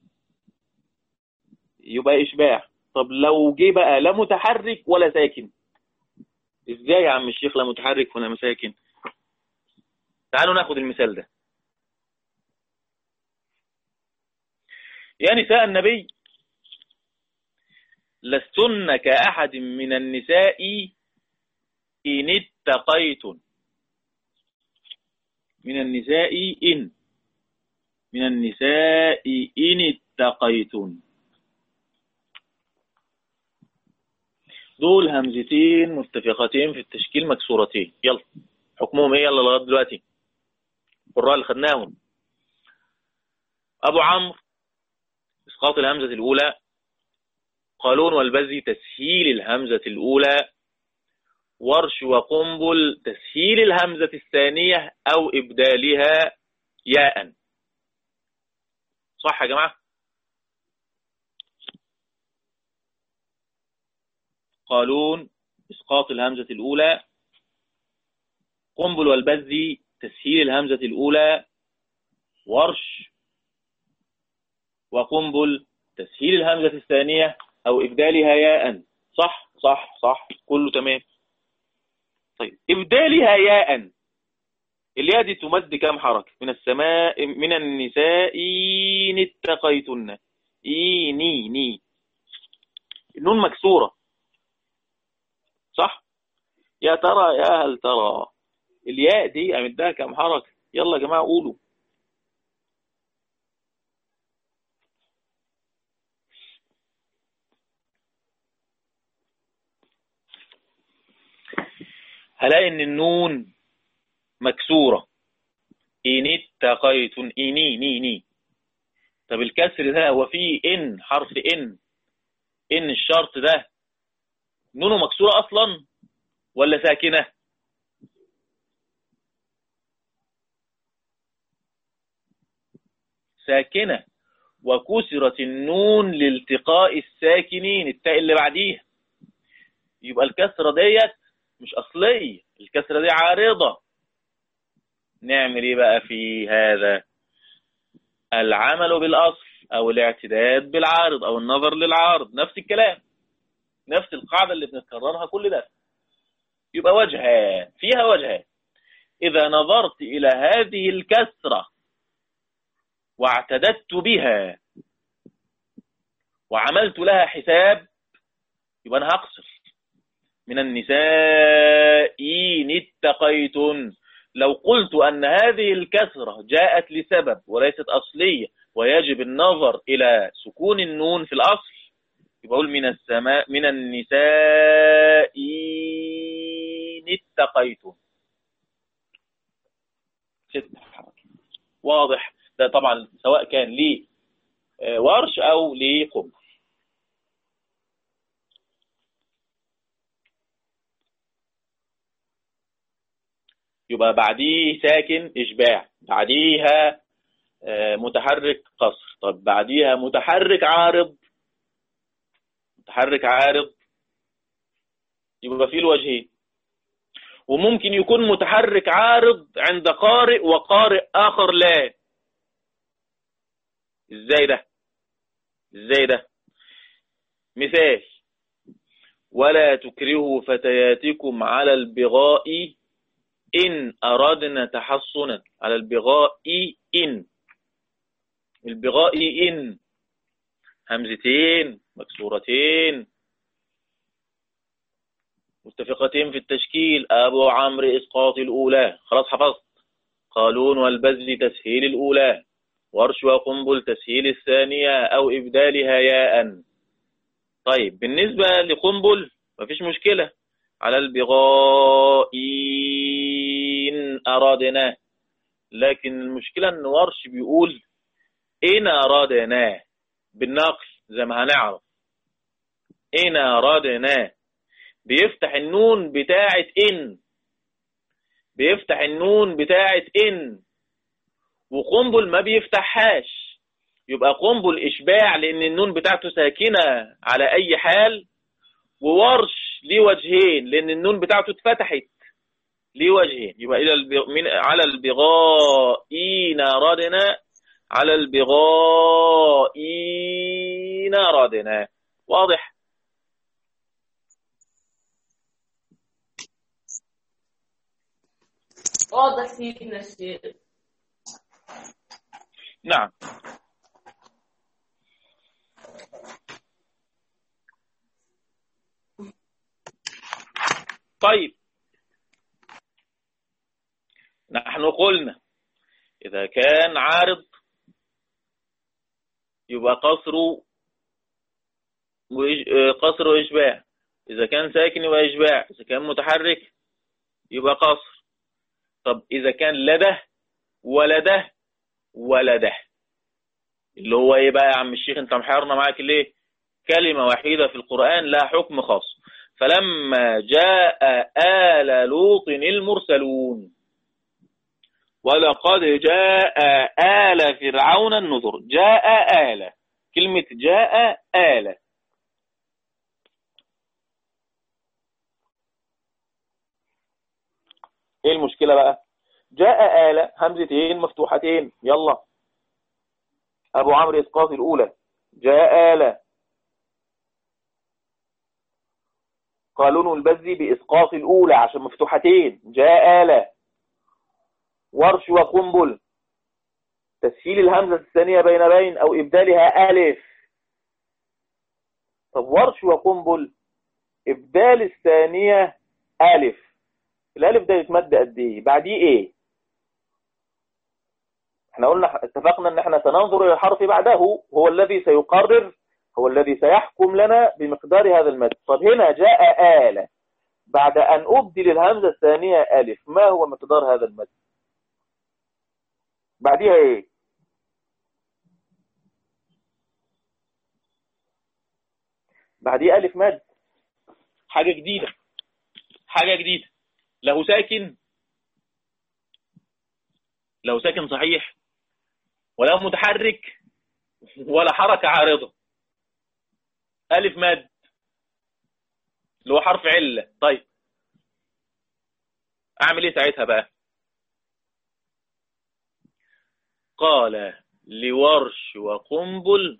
يبقى إشباع طب لو جه بقى لا متحرك ولا ساكن ازاي يا عم الشيخ لا متحرك ولا مساكن تعالوا ناخد المثال ده يا نساء النبي لستن كأحد من النساء إن اتقيتن من النساء إن من النساء إن اتقيتن دول همزتين متفقتين في التشكيل مكسورتين يلا حكمهم ايه يلا لغايه دلوقتي القراء اللي خدناهم ابو عمرو اسقاط الهمزه الاولى قالون والبزي تسهيل الهمزه الاولى ورش وقنبل تسهيل الهمزه الثانيه او ابدالها ياء صح يا جماعه قالون إسقاط الهمزة الأولى قنبل والبذي تسهيل الهمزة الأولى ورش وقنبل تسهيل الهمزة الثانية أو إبدالها ياء صح صح صح كله تمام طيب إبدالها ياء الياء دي تمد كام حركة من السماء من النساء إن اتقيتن إيني ني النون مكسورة صح يا ترى يا هل ترى الياء دي امدها كام حركه يلا يا جماعه قولوا هلاقي ان النون مكسوره ان اتقيت اني ني ني طب الكسر ده هو فيه ان حرف ان ان الشرط ده نونه مكسورة أصلا ولا ساكنة ساكنة وكسرت النون لالتقاء الساكنين التاء اللي بعديها يبقى الكسرة ديت مش أصلية الكسرة دي عارضة نعمل ايه بقى في هذا العمل بالأصل أو الاعتداد بالعارض أو النظر للعارض نفس الكلام نفس القاعدة اللي بنكررها كل ده يبقى وجهان فيها وجهان إذا نظرت إلى هذه الكسرة واعتددت بها وعملت لها حساب يبقى أنا هقصر من النساء إن اتقيتن لو قلت أن هذه الكسرة جاءت لسبب وليست أصلية ويجب النظر إلى سكون النون في الأصل يقول من السماء من النساء إن اتقيتم ست واضح ده طبعا سواء كان لي آه، ورش أو لقم يبقى بعديه ساكن إشباع بعديها آه، متحرك قصر طب بعديها متحرك عارض متحرك عارض يبقى فيه الوجهين وممكن يكون متحرك عارض عند قارئ وقارئ آخر لا ازاي ده ازاي ده مثال ولا تكرهوا فتياتكم على البغاء إن أردنا تحصنا على البغاء إن البغاء إن همزتين مكسورتين متفقتين في التشكيل أبو عمرو إسقاط الأولى خلاص حفظت قالون والبذل تسهيل الأولى ورش وقنبل تسهيل الثانية أو إبدالها ياء طيب بالنسبة لقنبل مفيش مشكلة على البغاء إن أرادنا لكن المشكلة أن ورش بيقول إن أرادنا بالنقل زي ما هنعرف إن أرادنا بيفتح النون بتاعة إن بيفتح النون بتاعة إن وقنبل ما بيفتحهاش يبقى قنبل إشباع لأن النون بتاعته ساكنة على أي حال وورش ليه وجهين لأن النون بتاعته اتفتحت ليه وجهين يبقى إلى البغ... من... على البغاء إن أرادنا على البغاء إن أرادنا واضح واضح سيدنا الشيخ نعم طيب نحن قلنا إذا كان عارض يبقى قصر قصر وإشباع إذا كان ساكن يبقى إشباع إذا كان متحرك يبقى قصر طب إذا كان لده ولده ولده اللي هو إيه بقى يا عم الشيخ أنت محيرنا معاك ليه كلمة وحيدة في القرآن لا حكم خاص فلما جاء آل لوط المرسلون ولقد جاء آل فرعون النذر جاء آل كلمة جاء آل ايه المشكلة بقى جاء آل همزتين مفتوحتين يلا ابو عمرو اسقاط الاولى جاء آل قالون البزي باسقاط الاولى عشان مفتوحتين جاء آل ورش وقنبل تسهيل الهمزة الثانية بين بين او ابدالها الف طب ورش وقنبل ابدال الثانية الف الالف ده يتمد قد ايه بعديه ايه احنا قلنا اتفقنا ان احنا سننظر الى الحرف بعده هو الذي سيقرر هو الذي سيحكم لنا بمقدار هذا المد طب هنا جاء آلة بعد أن أبدل الهمزة الثانية ألف ما هو مقدار هذا المد بعديها إيه بعديها ألف مد حاجة جديدة حاجة جديدة له ساكن له ساكن صحيح ولا متحرك ولا حركة عارضة ألف مد اللي هو حرف علة طيب أعمل إيه ساعتها بقى قال لورش وقنبل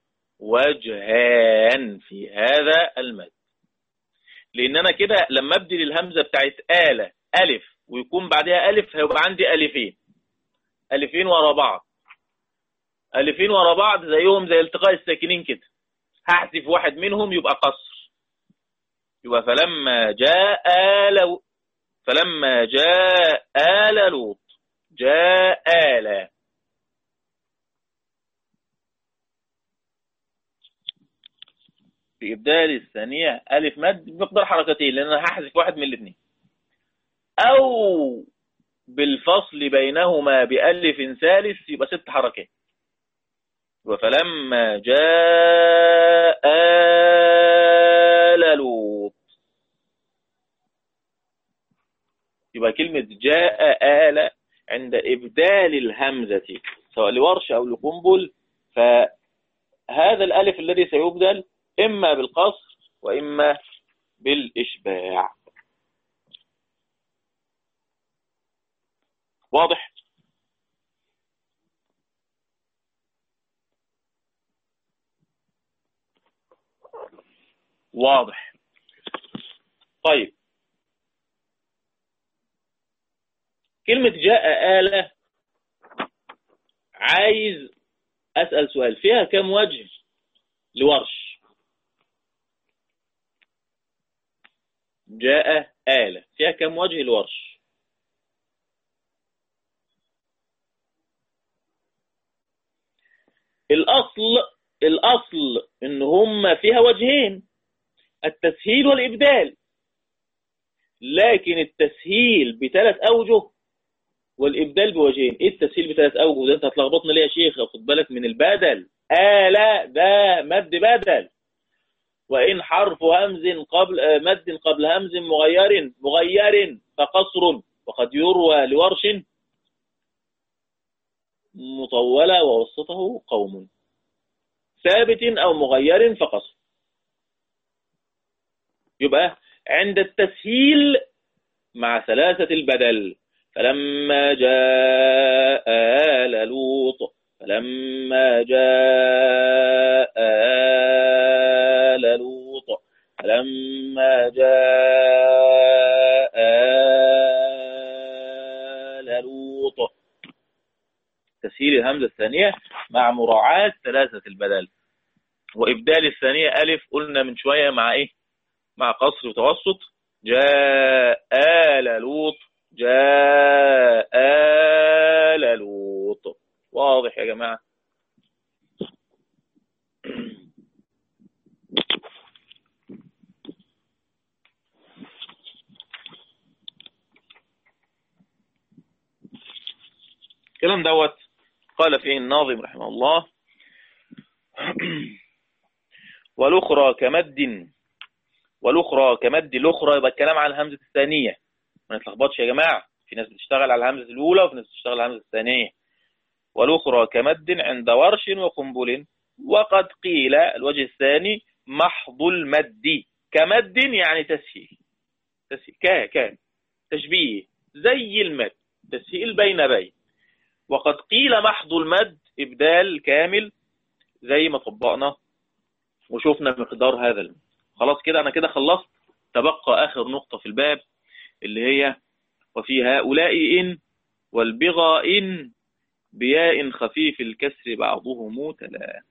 وجهان في هذا المد لان انا كده لما ابدل الهمزه بتاعت آلة الف ويكون بعدها الف هيبقى عندي الفين الفين ورا بعض الفين ورا بعض زيهم زي التقاء الساكنين كده هحذف واحد منهم يبقى قصر يبقى فلما جاء آل فلما جاء آل لوط جاء آل في إبدال الثانية ألف مد بمقدار حركتين لأن أنا هحذف واحد من الاثنين أو بالفصل بينهما بألف ثالث يبقى ست حركات فلما جاء آل لوط يبقى كلمة جاء آل عند إبدال الهمزة سواء لورش أو لقنبل فهذا الألف الذي سيبدل إما بالقصر وإما بالإشباع واضح واضح طيب كلمة جاء آلة عايز أسأل سؤال فيها كم وجه لورش جاء آلة فيها كم وجه لورش الأصل الأصل إن هم فيها وجهين التسهيل والإبدال لكن التسهيل بثلاث أوجه والإبدال بوجهين إيه التسهيل بثلاث أوجه ده أنت هتلخبطني ليه يا شيخ خد بالك من البدل آلة ده مد بدل وإن حرف همز قبل مد قبل همز مغير مغير فقصر وقد يروى لورش مطولة ووسطه قوم ثابت أو مغير فقصر يبقى عند التسهيل مع ثلاثة البدل فلما جاء آل لوط فلما جاء آل لوط فلما جاء آل لوط تسهيل الهمزة الثانية مع مراعاة ثلاثة البدل وإبدال الثانية ألف قلنا من شوية مع إيه مع قصر وتوسط جاء آل لوط جاء آل لوط واضح يا جماعة الكلام دوت قال فيه الناظم رحمه الله والأخرى كمد والأخرى كمد الأخرى يبقى الكلام على الهمزة الثانية ما نتلخبطش يا جماعة في ناس بتشتغل على الهمزة الأولى وفي ناس بتشتغل على الهمزة الثانية والأخرى كمد عند ورش وقنبل وقد قيل الوجه الثاني محض المد كمد يعني تسهيل تسهيل كا كا تشبيه زي المد تسهيل بين بين وقد قيل محض المد إبدال كامل زي ما طبقنا وشوفنا مقدار هذا المد خلاص كده أنا كده خلصت تبقى آخر نقطة في الباب اللي هي وفي هؤلاء إن والبغى إن بياء خفيف الكسر بعضهم تلا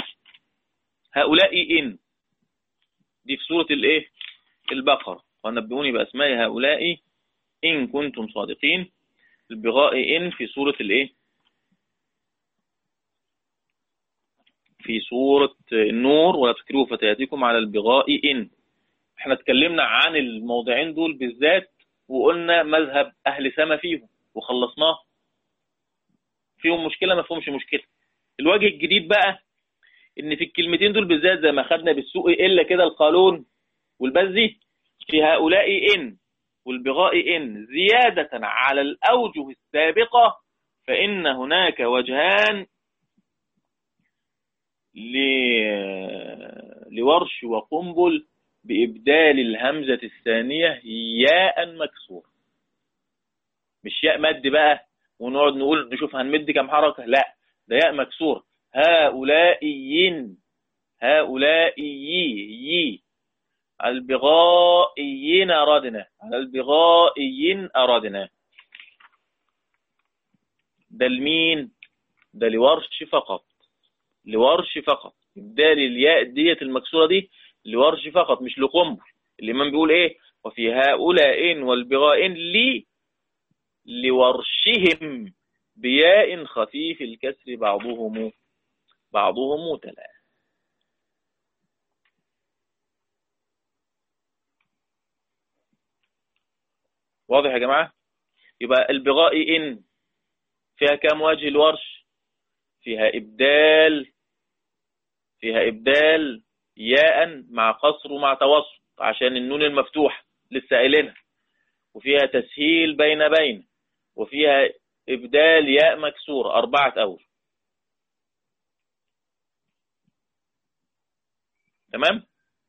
هؤلاء إن دي في سورة الإيه البقرة ونبئوني بأسماء هؤلاء إن كنتم صادقين البغاء إن في سورة الإيه في سورة النور ولا تكرهوا فتياتكم على البغاء إن احنا اتكلمنا عن الموضعين دول بالذات وقلنا مذهب أهل سما فيهم وخلصناه فيهم مشكلة ما فيهمش مشكلة الوجه الجديد بقى ان في الكلمتين دول بالذات زي ما خدنا بالسوق إلا كده القانون والبزي في هؤلاء إن والبغاء إن زيادة على الأوجه السابقة فإن هناك وجهان لورش وقنبل بإبدال الهمزة الثانية ياء مكسور مش ياء مد بقى ونقعد نقول نشوف هنمد كم حركة لا ده ياء مكسور هؤلائيين هؤلائيي البغائيين أرادنا على البغائيين أرادنا ده المين ده لورش فقط لورش فقط إبدال الياء ديت المكسورة دي لورش فقط مش لقنبل الإمام بيقول إيه وفي هؤلاء والبغاء لي لورشهم بياء خفيف الكسر بعضهم بعضهم تلا واضح يا جماعة يبقى البغاء إن فيها كام وجه الورش فيها إبدال فيها إبدال ياء مع قصر ومع توسط عشان النون المفتوحة لسه قايلينها وفيها تسهيل بين بين وفيها إبدال ياء مكسورة أربعة أوجه تمام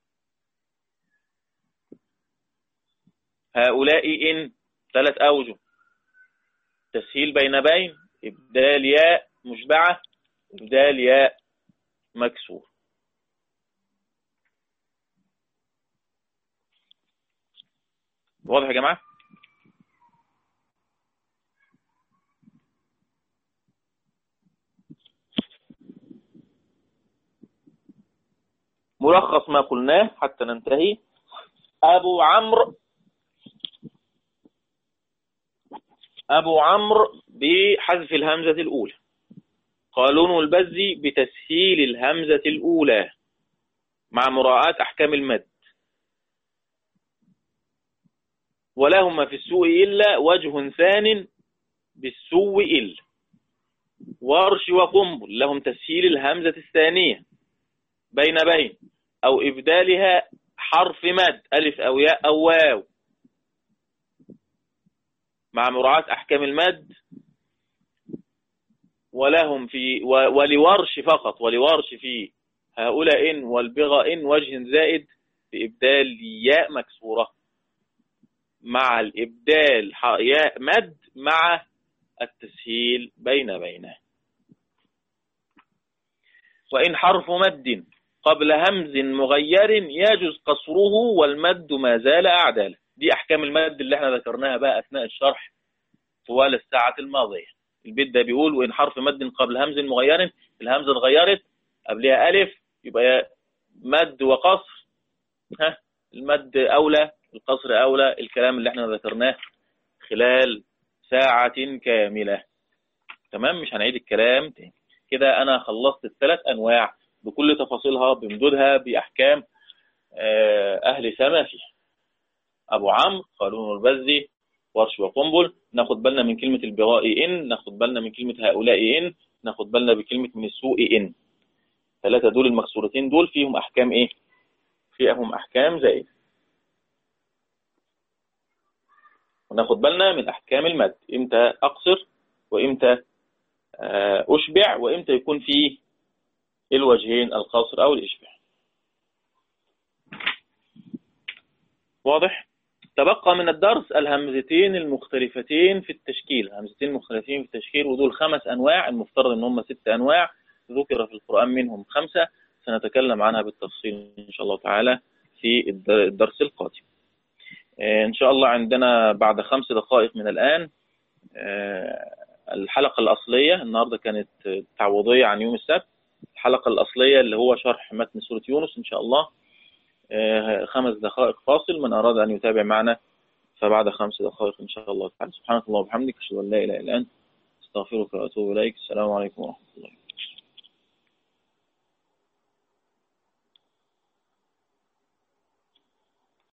هؤلاء إن ثلاث أوجه تسهيل بين بين إبدال ياء مشبعة إبدال ياء مكسور واضح يا جماعة ملخص ما قلناه حتى ننتهي أبو عمرو أبو عمرو بحذف الهمزة الأولى قالون البزي بتسهيل الهمزة الأولى مع مراعاة أحكام المد ولهما في السوء إلا وجه ثان بالسوء إلا ورش وقنبل لهم تسهيل الهمزة الثانية بين بين أو إبدالها حرف مد ألف أو ياء أو واو مع مراعاة أحكام المد ولهم في ولورش فقط ولورش في هؤلاء إن والبغى إن وجه زائد في إبدال ياء مكسورة مع الإبدال ياء مد مع التسهيل بين بينه وإن حرف مد قبل همز مغير يجوز قصره والمد ما زال أعداله دي أحكام المد اللي احنا ذكرناها بقى أثناء الشرح طوال الساعة الماضية البيت ده بيقول وإن حرف مد قبل همز مغير الهمزة اتغيرت قبلها ألف يبقى مد وقصر ها المد أولى القصر أولى الكلام اللي احنا ذكرناه خلال ساعة كاملة تمام مش هنعيد الكلام تاني كده أنا خلصت الثلاث أنواع بكل تفاصيلها بمدودها بأحكام آه، أهل سما فيها أبو عمرو قالون البزي ورش وقنبل ناخد بالنا من كلمة البغاء إن ناخد بالنا من كلمة هؤلاء إن ناخد بالنا بكلمة من السوء إن ثلاثة دول المكسورتين دول فيهم أحكام إيه فيهم أحكام زائدة وناخد بالنا من أحكام المد إمتى أقصر وإمتى آه، أشبع وإمتى يكون فيه الوجهين القصر أو الإشباع واضح؟ تبقى من الدرس الهمزتين المختلفتين في التشكيل همزتين مختلفين في التشكيل ودول خمس أنواع المفترض أن هم ست أنواع ذكر في القرآن منهم خمسة سنتكلم عنها بالتفصيل إن شاء الله تعالى في الدرس القادم آه، إن شاء الله عندنا بعد خمس دقائق من الآن آه، الحلقة الأصلية النهاردة كانت تعويضية عن يوم السبت الحلقة الأصلية اللي هو شرح متن سورة يونس إن شاء الله آه، خمس دقائق فاصل من أراد أن يتابع معنا فبعد خمس دقائق إن شاء الله تعالى سبحانك الله وبحمدك أشهد أن لا إله إلا أنت أستغفرك وأتوب إليك السلام عليكم ورحمة الله